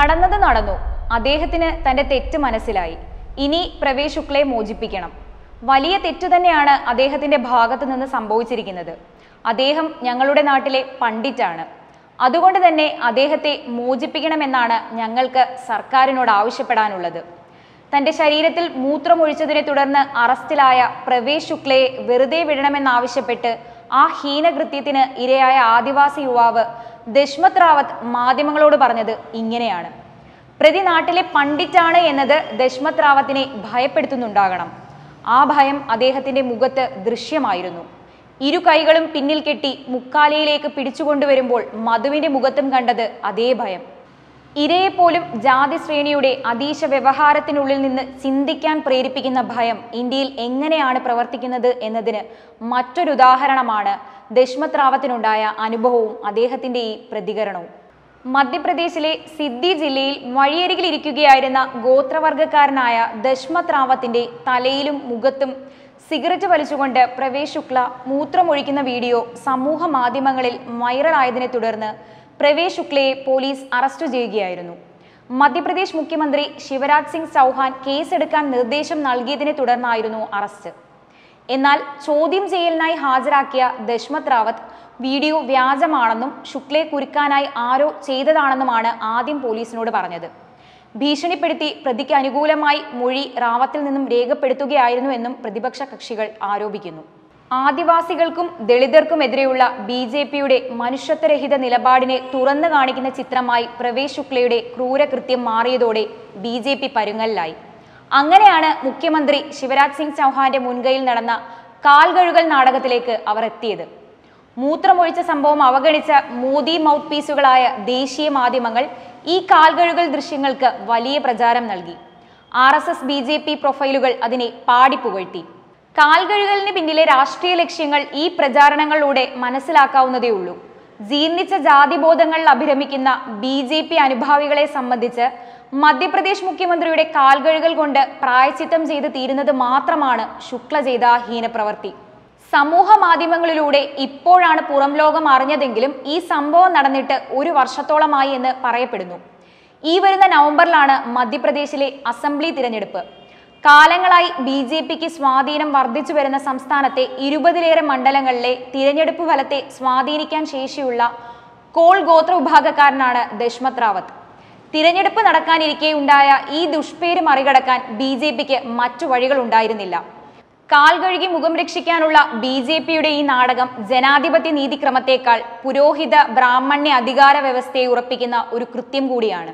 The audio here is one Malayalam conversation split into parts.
നടന്നത് നടന്നു അദ്ദേഹത്തിന് തന്റെ തെറ്റ് മനസ്സിലായി ഇനി പ്രവേശ് ശുക്ലയെ മോചിപ്പിക്കണം വലിയ തെറ്റു തന്നെയാണ് അദ്ദേഹത്തിന്റെ ഭാഗത്തു നിന്ന് സംഭവിച്ചിരിക്കുന്നത് അദ്ദേഹം ഞങ്ങളുടെ നാട്ടിലെ പണ്ഡിറ്റാണ് അതുകൊണ്ട് തന്നെ അദ്ദേഹത്തെ മോചിപ്പിക്കണമെന്നാണ് ഞങ്ങൾക്ക് സർക്കാരിനോട് ആവശ്യപ്പെടാനുള്ളത് തന്റെ ശരീരത്തിൽ മൂത്രമൊഴിച്ചതിനെ തുടർന്ന് അറസ്റ്റിലായ പ്രവേശ് ശുക്ലയെ വെറുതെ വിടണമെന്നാവശ്യപ്പെട്ട് ആ ഹീനകൃത്യത്തിന് ഇരയായ ആദിവാസി യുവാവ് ദശ്മത് റാവത്ത് മാധ്യമങ്ങളോട് പറഞ്ഞത് ഇങ്ങനെയാണ് പ്രതി നാട്ടിലെ പണ്ഡിറ്റാണ് എന്നത് ദശ്മത് റാവത്തിനെ ഭയപ്പെടുത്തുന്നുണ്ടാകണം ആ ഭയം അദ്ദേഹത്തിന്റെ മുഖത്ത് ദൃശ്യമായിരുന്നു ഇരു കൈകളും പിന്നിൽ കെട്ടി മുക്കാലിയിലേക്ക് പിടിച്ചുകൊണ്ടുവരുമ്പോൾ മധുവിന്റെ മുഖത്തും കണ്ടത് അതേ ഭയം ഇരയെപ്പോലും ജാതി ശ്രേണിയുടെ അതീശ വ്യവഹാരത്തിനുള്ളിൽ നിന്ന് ചിന്തിക്കാൻ പ്രേരിപ്പിക്കുന്ന ഭയം ഇന്ത്യയിൽ എങ്ങനെയാണ് പ്രവർത്തിക്കുന്നത് എന്നതിന് മറ്റൊരു ഉദാഹരണമാണ് ദശ്മത് റാവത്തിനുണ്ടായ അനുഭവവും അദ്ദേഹത്തിന്റെ ഈ പ്രതികരണവും മധ്യപ്രദേശിലെ സിദ്ധി ജില്ലയിൽ വഴിയരികിൽ ഇരിക്കുകയായിരുന്ന ഗോത്രവർഗക്കാരനായ ദശ്മത് റാവത്തിന്റെ തലയിലും മുഖത്തും സിഗരറ്റ് വലിച്ചുകൊണ്ട് പ്രവേശ് ശുക്ല മൂത്രമൊഴിക്കുന്ന വീഡിയോ സമൂഹ മാധ്യമങ്ങളിൽ വൈറലായതിനെ തുടർന്ന് പ്രവേശ് ശുക്ലയെ പോലീസ് അറസ്റ്റ് ചെയ്യുകയായിരുന്നു മധ്യപ്രദേശ് മുഖ്യമന്ത്രി ശിവരാജ് സിംഗ് ചൗഹാൻ കേസെടുക്കാൻ നിർദ്ദേശം നൽകിയതിനെ തുടർന്നായിരുന്നു അറസ്റ്റ് എന്നാൽ ചോദ്യം ചെയ്യലിനായി ഹാജരാക്കിയ ദശ്മത് റാവത്ത് വീഡിയോ വ്യാജമാണെന്നും ശുക്ലയെ കുരുക്കാനായി ആരോ ചെയ്തതാണെന്നുമാണ് ആദ്യം പോലീസിനോട് പറഞ്ഞത് ഭീഷണിപ്പെടുത്തി പ്രതിക്ക് അനുകൂലമായി മൊഴി റാവത്തിൽ നിന്നും രേഖപ്പെടുത്തുകയായിരുന്നുവെന്നും പ്രതിപക്ഷ കക്ഷികൾ ആരോപിക്കുന്നു ആദിവാസികൾക്കും ദളിതർക്കുമെതിരെയുള്ള ബി ജെ പിയുടെ മനുഷ്യത്വരഹിത നിലപാടിനെ തുറന്നു കാണിക്കുന്ന ചിത്രമായി പ്രവേശ് ശുക്ലയുടെ ക്രൂരകൃത്യം മാറിയതോടെ ബി ജെ പി പരുങ്ങലിലായി അങ്ങനെയാണ് മുഖ്യമന്ത്രി ശിവരാജ് സിംഗ് ചൗഹാന്റെ മുൻകൈയിൽ നടന്ന കാൽകഴുകൽ നാടകത്തിലേക്ക് അവർ എത്തിയത് മൂത്രമൊഴിച്ച സംഭവം അവഗണിച്ച മോദി മൗത്ത് പീസുകളായ ദേശീയ മാധ്യമങ്ങൾ ഈ കാൽകഴുകൽ ദൃശ്യങ്ങൾക്ക് വലിയ പ്രചാരം നൽകി R S S B J P പ്രൊഫൈലുകൾ അതിനെ പാടിപ്പുകഴ്ത്തി കാൽകഴുകലിന് പിന്നിലെ രാഷ്ട്രീയ ലക്ഷ്യങ്ങൾ ഈ പ്രചാരണങ്ങളിലൂടെ മനസ്സിലാക്കാവുന്നതേ ഉള്ളൂ ജീർണിച്ച ജാതിബോധങ്ങളിൽ അഭിരമിക്കുന്ന ബി ജെ പി അനുഭാവികളെ സംബന്ധിച്ച് മധ്യപ്രദേശ് മുഖ്യമന്ത്രിയുടെ കാൽകഴുകൽ കൊണ്ട് പ്രായച്ചിത്തം ചെയ്ത് തീരുന്നത് മാത്രമാണ് ശുക്ല ചെയ്ത ആ ഹീനപ്രവൃത്തി സമൂഹ മാധ്യമങ്ങളിലൂടെ ഇപ്പോഴാണ് പുറം ലോകം അറിഞ്ഞതെങ്കിലും ഈ സംഭവം നടന്നിട്ട് ഒരു വർഷത്തോളമായി എന്ന് പറയപ്പെടുന്നു ഈ വരുന്ന നവംബറിലാണ് മധ്യപ്രദേശിലെ അസംബ്ലി തിരഞ്ഞെടുപ്പ് കാലങ്ങളായി ബി ജെ പിക്ക് സ്വാധീനം വർദ്ധിച്ചു വരുന്ന സംസ്ഥാനത്തെ ഇരുപതിലേറെ മണ്ഡലങ്ങളിലെ തിരഞ്ഞെടുപ്പ് ഫലത്തെ സ്വാധീനിക്കാൻ ശേഷിയുള്ള കോൾ ഗോത്ര വിഭാഗക്കാരനാണ് ദശ്മത് റാവത്ത് തിരഞ്ഞെടുപ്പ് നടക്കാനിരിക്കെ ഉണ്ടായ ഈ ദുഷ്പേര് മറികടക്കാൻ ബി ജെ പിക്ക് മറ്റു വഴികൾ ഉണ്ടായിരുന്നില്ല കാൽ കഴുകി മുഖം രക്ഷിക്കാനുള്ള ബി ജെ പിയുടെ ഈ നാടകം ജനാധിപത്യ നീതിക്രമത്തേക്കാൾ പുരോഹിത ബ്രാഹ്മണ്യ അധികാര വ്യവസ്ഥയെ ഉറപ്പിക്കുന്ന ഒരു കൃത്യം കൂടിയാണ്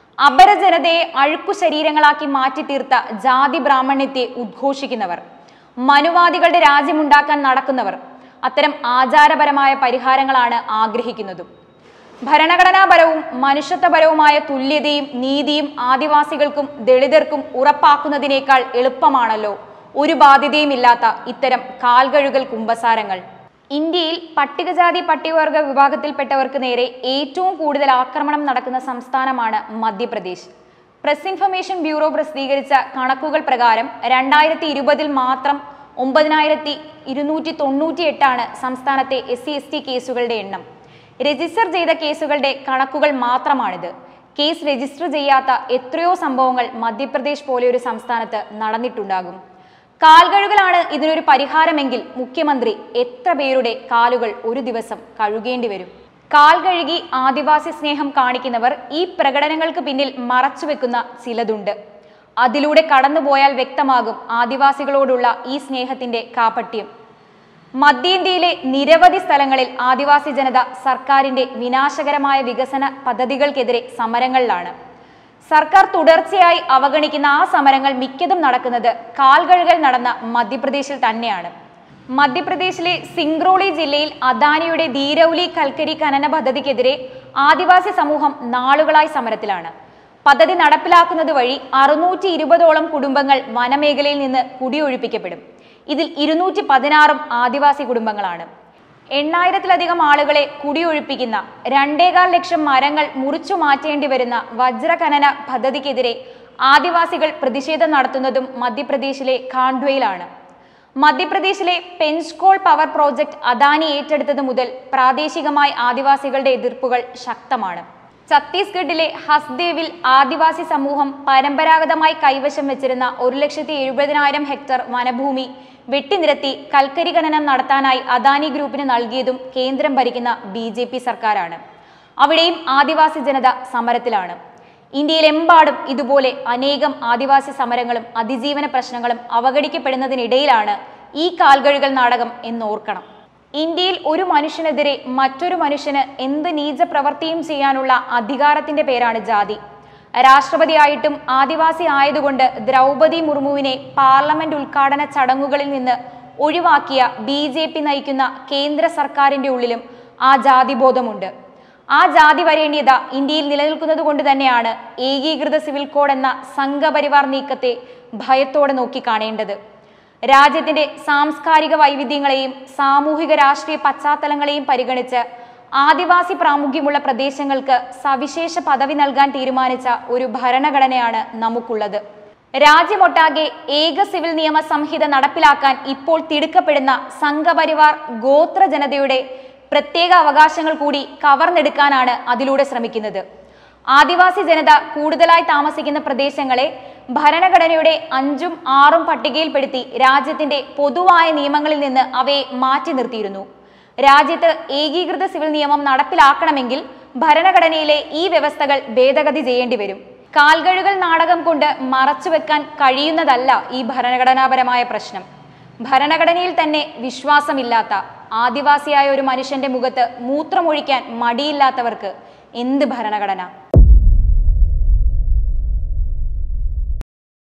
അപരജനതയെ അഴുക്കു ശരീരങ്ങളാക്കി മാറ്റി തീർത്ത ജാതി ബ്രാഹ്മണ്യത്തെ ഉദ്ഘോഷിക്കുന്നവർ മനുവാദികളുടെ രാജ്യമുണ്ടാക്കാൻ നടക്കുന്നവർ അത്തരം ആചാരപരമായ പരിഹാരങ്ങളാണ് ആഗ്രഹിക്കുന്നതും ഭരണഘടനാപരവും മനുഷ്യത്വപരവുമായ തുല്യതയും നീതിയും ആദിവാസികൾക്കും ദളിതർക്കും ഉറപ്പാക്കുന്നതിനേക്കാൾ എളുപ്പമാണല്ലോ ഒരു ബാധ്യതയുമില്ലാത്ത ഇത്തരം കാൽകഴുകൽ കുമ്പസാരങ്ങൾ ഇന്ത്യയിൽ പട്ടികജാതി പട്ടികവർഗ വിഭാഗത്തിൽപ്പെട്ടവർക്ക് നേരെ ഏറ്റവും കൂടുതൽ ആക്രമണം നടക്കുന്ന സംസ്ഥാനമാണ് മധ്യപ്രദേശ് പ്രസ് ഇൻഫർമേഷൻ ബ്യൂറോ പ്രസിദ്ധീകരിച്ച കണക്കുകൾ പ്രകാരം രണ്ടായിരത്തി ഇരുപതിൽ മാത്രം ഒമ്പതിനായിരത്തി ഇരുന്നൂറ്റി തൊണ്ണൂറ്റി എട്ടാണ് സംസ്ഥാനത്തെ എസ് സി എസ് ടി കേസുകളുടെ എണ്ണം രജിസ്റ്റർ ചെയ്ത കേസുകളുടെ കണക്കുകൾ മാത്രമാണിത് കേസ് രജിസ്റ്റർ ചെയ്യാത്ത എത്രയോ സംഭവങ്ങൾ മധ്യപ്രദേശ് പോലെ ഒരു സംസ്ഥാനത്ത് നടന്നിട്ടുണ്ടാകും കാൽകഴുകലാണ് ഇതിനൊരു പരിഹാരമെങ്കിൽ മുഖ്യമന്ത്രി എത്ര പേരുടെ കാലുകൾ ഒരു ദിവസം കഴുകേണ്ടി വരും കാൽ കഴുകി ആദിവാസി സ്നേഹം കാണിക്കുന്നവർ ഈ പ്രകടനങ്ങൾക്ക് പിന്നിൽ മറച്ചുവെക്കുന്ന ചിലതുണ്ട് അതിലൂടെ കടന്നുപോയാൽ വ്യക്തമാകും ആദിവാസികളോടുള്ള ഈ സ്നേഹത്തിന്റെ കാപട്യം മധ്യേന്ത്യയിലെ നിരവധി സ്ഥലങ്ങളിൽ ആദിവാസി ജനത സർക്കാരിന്റെ വിനാശകരമായ വികസന പദ്ധതികൾക്കെതിരെ സമരങ്ങളിലാണ് സർക്കാർ തുടർച്ചയായി അവഗണിക്കുന്ന ആ സമരങ്ങൾ മിക്കതും നടക്കുന്നത് കാൽകഴുകൽ നടന്ന മധ്യപ്രദേശിൽ തന്നെയാണ് മധ്യപ്രദേശിലെ സിംഗ്രോളി ജില്ലയിൽ അദാനിയുടെ ധീരൌലി കൽക്കരി ഖനന പദ്ധതിക്കെതിരെ ആദിവാസി സമൂഹം നാളുകളായി സമരത്തിലാണ് പദ്ധതി നടപ്പിലാക്കുന്നത് വഴി അറുന്നൂറ്റി ഇരുപതോളം കുടുംബങ്ങൾ വനമേഖലയിൽ നിന്ന് കുടിയൊഴിപ്പിക്കപ്പെടും ഇതിൽ ഇരുന്നൂറ്റി പതിനാറും ആദിവാസി കുടുംബങ്ങളാണ് എണ്ണായിരത്തിലധികം ആളുകളെ കുടിയൊഴിപ്പിക്കുന്ന രണ്ടേകാൽ ലക്ഷം മരങ്ങൾ മുറിച്ചു മാറ്റേണ്ടി വരുന്ന വജ്രഖനന പദ്ധതിക്കെതിരെ ആദിവാസികൾ പ്രതിഷേധം നടത്തുന്നതും മധ്യപ്രദേശിലെ ഖാണ്ഡ്വയിലാണ് മധ്യപ്രദേശിലെ പെൻസ്കോൾ പവർ പ്രോജക്ട് അദാനി ഏറ്റെടുത്തത് മുതൽ പ്രാദേശികമായി ആദിവാസികളുടെ എതിർപ്പുകൾ ശക്തമാണ് ഛത്തീസ്ഗഡിലെ ഹസ്ദേവിൽ ആദിവാസി സമൂഹം പരമ്പരാഗതമായി കൈവശം വെച്ചിരുന്ന ഒരു ലക്ഷത്തി എഴുപതിനായിരം ഹെക്ടർ വനഭൂമി വെട്ടിനിരത്തി കൽക്കരി ഖനനം നടത്താനായി അദാനി ഗ്രൂപ്പിന് നൽകിയതും കേന്ദ്രം ഭരിക്കുന്ന ബി ജെ പി സർക്കാരാണ് അവിടെയും ആദിവാസി ജനത സമരത്തിലാണ് ഇന്ത്യയിലെമ്പാടും ഇതുപോലെ അനേകം ആദിവാസി സമരങ്ങളും അതിജീവന പ്രശ്നങ്ങളും അവഗണിക്കപ്പെടുന്നതിനിടയിലാണ് ഈ കാൽകഴുകൽ നാടകം എന്നോർക്കണം ഇന്ത്യയിൽ ഒരു മനുഷ്യനെതിരെ മറ്റൊരു മനുഷ്യന് എന്ത് നീച പ്രവൃത്തിയും ചെയ്യാനുള്ള അധികാരത്തിന്റെ പേരാണ് ജാതി രാഷ്ട്രപതിയായിട്ടും ആദിവാസി ആയതുകൊണ്ട് ദ്രൗപതി മുർമുവിനെ പാർലമെന്റ് ഉദ്ഘാടന ചടങ്ങുകളിൽ നിന്ന് ഒഴിവാക്കിയ ബി ജെ പി നയിക്കുന്ന കേന്ദ്ര സർക്കാരിന്റെ ഉള്ളിലും ആ ജാതിബോധമുണ്ട് ആ ജാതി വരേണ്യത ഇന്ത്യയിൽ നിലനിൽക്കുന്നത് കൊണ്ട് തന്നെയാണ് ഏകീകൃത സിവിൽ കോഡ് എന്ന സംഘപരിവാർ നീക്കത്തെ ഭയത്തോടെ നോക്കിക്കാണേണ്ടത് രാജ്യത്തിന്റെ സാംസ്കാരിക വൈവിധ്യങ്ങളെയും സാമൂഹിക രാഷ്ട്രീയ പശ്ചാത്തലങ്ങളെയും പരിഗണിച്ച് ആദിവാസി പ്രാമുഖ്യമുള്ള പ്രദേശങ്ങൾക്ക് സവിശേഷ പദവി നൽകാൻ തീരുമാനിച്ച ഒരു ഭരണഘടനയാണ് നമുക്കുള്ളത് രാജ്യമൊട്ടാകെ ഏക സിവിൽ നിയമ സംഹിത നടപ്പിലാക്കാൻ ഇപ്പോൾ തിടുക്കപ്പെടുന്ന സംഘപരിവാർ ഗോത്ര ജനതയുടെ പ്രത്യേക അവകാശങ്ങൾ കൂടി കവർന്നെടുക്കാനാണ് അതിലൂടെ ശ്രമിക്കുന്നത് ആദിവാസി ജനത കൂടുതലായി താമസിക്കുന്ന പ്രദേശങ്ങളെ ഭരണഘടനയുടെ അഞ്ചും ആറും പട്ടികയിൽപ്പെടുത്തി രാജ്യത്തിന്റെ പൊതുവായ നിയമങ്ങളിൽ നിന്ന് അവയെ മാറ്റി നിർത്തിയിരുന്നു രാജ്യത്ത് ഏകീകൃത സിവിൽ നിയമം നടപ്പിലാക്കണമെങ്കിൽ ഭരണഘടനയിലെ ഈ വ്യവസ്ഥകൾ ഭേദഗതി ചെയ്യേണ്ടി വരും കാൽകഴുകൽ നാടകം കൊണ്ട് മറച്ചുവെക്കാൻ കഴിയുന്നതല്ല ഈ ഭരണഘടനാപരമായ പ്രശ്നം ഭരണഘടനയിൽ തന്നെ വിശ്വാസമില്ലാത്ത ആദിവാസിയായ ഒരു മനുഷ്യന്റെ മുഖത്ത് മൂത്രമൊഴിക്കാൻ മടിയില്ലാത്തവർക്ക് എന്ത് ഭരണഘടന